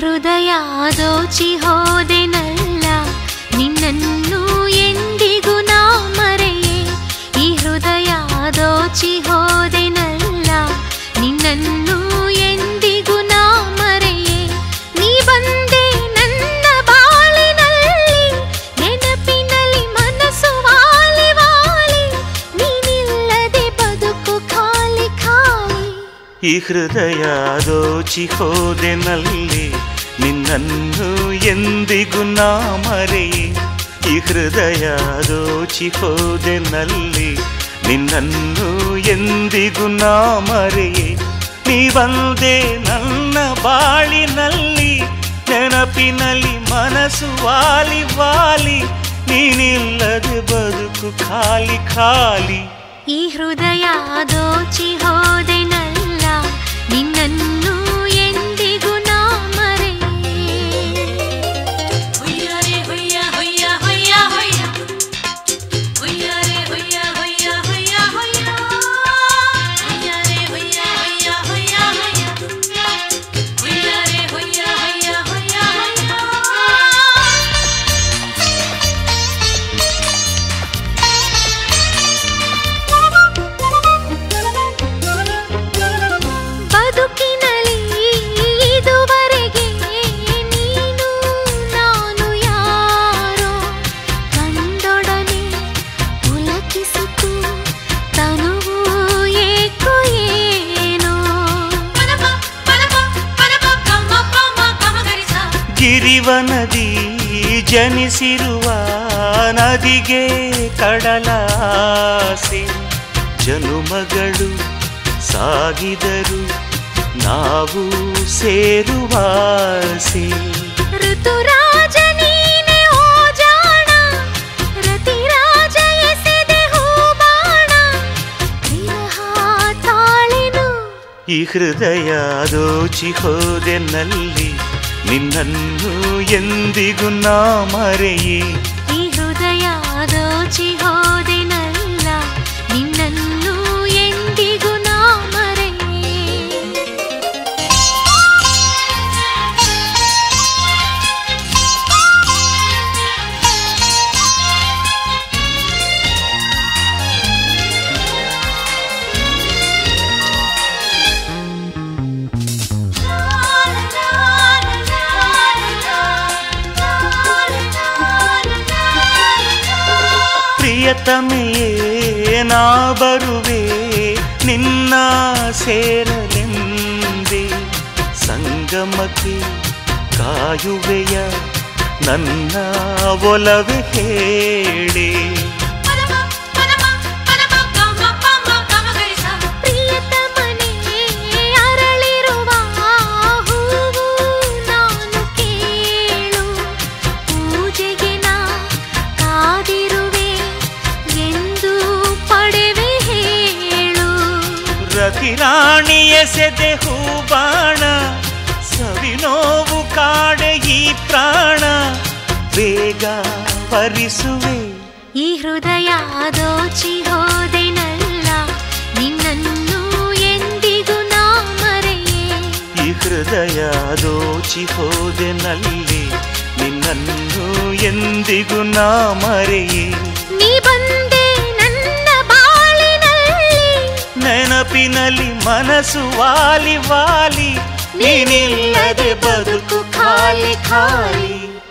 ಹೃದಯ ದೋಚಿ ಹೋದೆನಲ್ಲ ನಿನ್ನನ್ನು ಎಂದಿಗೂ ನಾ ಮರೆಯೇ ಈ ಹೃದಯ ದೋಚಿ ಹೋದೆನಲ್ಲ ನಿನ್ನನ್ನು ಎಂದಿಗೂ ನಾ ಮರೆಯೇ ನೀ ಬಂದೆ ನನ್ನ ಬಾಳಿನಲ್ಲಿ ನೆನಪಿನಲ್ಲಿ ಮನಸ್ಸು ವಾಲಿ ವಾಲಿ ನೀನಿಲ್ಲದೆ ಬದುಕು ಖಾಲಿ ಖಾಲಿ ಈ ಹೃದಯ ದೋಚಿ ಹೋದೆನಲ್ಲಿ ನಿನ್ನನ್ನು ಎಂದಿಗೂ ನಾ ಮರೆಯೇ ಈ ಹೃದಯ ದೋಚಿ ಹೋದೆನಲ್ಲಿ ನಿನ್ನನ್ನು ಎಂದಿಗೂ ನಾ ಮರೆಯೇ ನೀ ಬಂದೆ ನನ್ನ ಬಾಳಿನಲ್ಲಿ ನೆನಪಿನಲ್ಲಿ ಮನಸ್ಸು ವಾಲಿ ವಾಲಿ ನೀನಿಲ್ಲದೆ ಬದುಕು ಖಾಲಿ ಖಾಲಿ ಈ ಹೃದಯ ದೋಚಿ ಹೋದೆನಲ್ಲ ನಿನ್ನನ್ನು ಎಂದಿಗೂ ನಾ ಮರೆಯೇ ಹುಯ್ಯಾರೆ ಹುಯ್ಯ ಹುಯ್ಯ ಹುಯ್ಯ ಹುಯ್ಯ ಹುಯ್ಯಾರೆ ಹುಯ್ಯ ಹುಯ್ಯ ಹುಯ್ಯ ಹುಯ್ಯ ಹುಯ್ಯಾರೆ ಹುಯ್ಯ ಹುಯ್ಯ ಹುಯ್ಯ ಹುಯ್ಯ ಹುಯ್ಯಾರೆ ಹುಯ್ಯ ಹುಯ್ಯ ಹುಯ್ಯ ಹುಯ್ಯ ಬದುಕಿನಲ್ಲಿ ಇದುವರೆಗೆ ನೀನು ನಾನು ಯಾರೋ ಕಂಡೊಡನೆ ಪುಲಕಿಸಿತು ತನುವು ಏಕೋ ಏನೋ ಪದಪ ಪದಪ ಪದಪ ಕಮ್ಮ ಪಮ್ಮ ಕಮ ಗರಿಸ ಗಿರಿವನದಿ ಜನಿಸಿರುವ ನದಿಗೆ ಕಡಲಾಸೆ ಜನುಮಗಳು ಸಾಗಿದರು ನಾವು ಸೇರುವಾಸೆ ಋತುರಾಜ ನೀನೆ ಓ ಜಾಣ ರತಿರಾಜ ಎಸೆದೆ ಹೂಬಾಣ ವಿರಹ ತಾಳೆನು ಈ ಹೃದಯ ದೋಚಿ ಹೋದೆನಲ್ಲಿ ನಿನ್ನನ್ನು ಎಂದಿಗೂ ನಾ ಮರೆಯೇ ಈ ಹೃದಯ ದೋಚಿ ಹೋದೆನಲ್ಲ ನಿನ್ನನ್ನು ಎಂದಿಗೂ ನಾ ಮರೆಯೇ ಪ್ರಿಯತಮೆಯೇ ನಾ ಬರುವೆ ನಿನ್ನ ಸೇರಲೆಂದೆ ಸಂಗಮಕ್ಕೆ ಕಾಯುವೆಯ ನನ್ನ ಒಲವೆ ಹೇಳಿ ಪದಪ ಪದಪ ಪದಪ ಕಮ್ಮ ಪಮ್ಮ ಕಮ ಗರಿಸ ಪ್ರಿಯತಮನೇ ಅರಳಿರುವ ಹೂವು ನಾನು ಕೇಳು ಪೂಜೆಗೆ ನಾ ಕಾದಿರುವೆ ಎಂದು ಪಡೆವೆ ಹೇಳು ರತಿರಾಣಿ ಎಸೆದೆ ಹೂಬಾಣ ಸವಿನೋವು ಕಾಡೆ ಈ ಪ್ರಾಣ ಬೇಗ ವರಿಸುವೆ ಈ ಹೃದಯ ದೋಚಿ ಹೋದೆನಲ್ಲ ನಿನ್ನನ್ನು ಎಂದಿಗೂ ನಾ ಮರೆಯೇ ಈ ಹೃದಯ ದೋಚಿ ಹೋದೆನಲ್ಲಿ ನಿನ್ನನ್ನು ಎಂದಿಗೂ ನಾ ಮರೆಯೇ ನೀ ಬಂದೆ ನನ್ನ ಬಾಳಿನಲ್ಲಿ ನೆನಪಿನಲ್ಲಿ ಮನಸ್ಸು ವಾಲಿ ವಾಲಿ ನೀನಿಲ್ಲದೆ ಬದುಕು ಖಾಲಿ ಖಾಲಿ